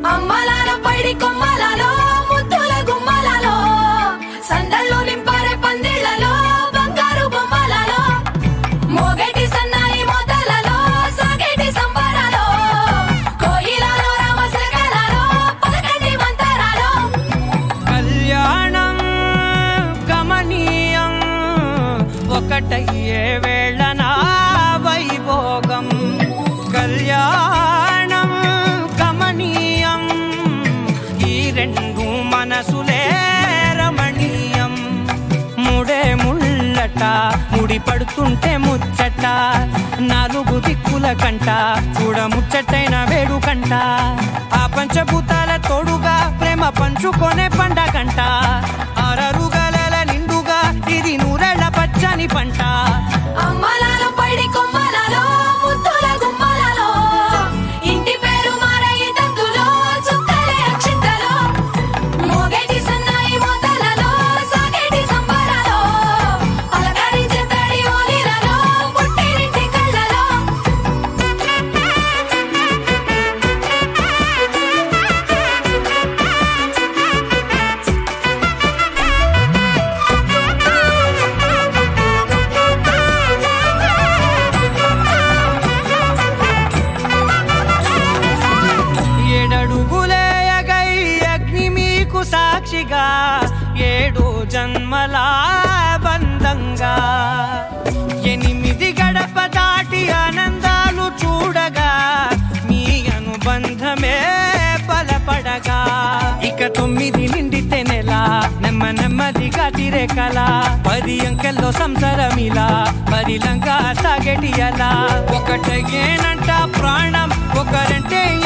అమ్మలాలో పైడి కొమ్మలలో ముద్దుల గుమ్మలలో సందళ్ళు నింపారే పందిళ్లలో బంగారు బొమ్మలలో మోగేటి సన్నాయి మోతలలో సాగేటి సంబరాలో కోయిలలో రామసగలలో పలకండి మంతరాలో కళ్యాణం గమనీయం ఒకటయ్యే వేళ నా వైభోగం కళ్యాణం గమనీయం ఈ రెండు మనసులే రమణీయం ముడే ముళ్ళట ముడి పడుతుంటే ముచ్చట నాలుగు దిక్కుల కంట చూడ ముచ్చటైన వేడు కంట ఆ పంచభూతాల తోడుగా ప్రేమ పంచుకొనే పండగంట అరరుగల నిండుగా ఇది నూరెళ్ళ పచ్చని పంట అమ్మలాలో పైడి కొమ్మలలో ముద్దుల గుమ్మలలో ఇంటి పేరు మారయి తందులో చుక్కలే అక్షింతలో మోగేటి సన్నాయి మోతలలో సాగేటి సంబరాలో అలకరించే తడి ఓలిలలో పుట్టినింటి కళ్ళలో ఏడడుగులేయగై అగ్ని మీకు సాక్షిగా ఏడు జన్మల బంధంగా ఎనిమిది గడప దాటి ఆనందాలు చూడగా మీ అనుబంధమే బలపడగా ఇక తొమ్మిది నిండితే నెల నెమ్మ నెమ్మదిగా తిరే కల పది అంకెల్లో సంసారమిలా పరిలంగా సాగటి అలా ఒకటేనంట ప్రాణం ఒకరంటే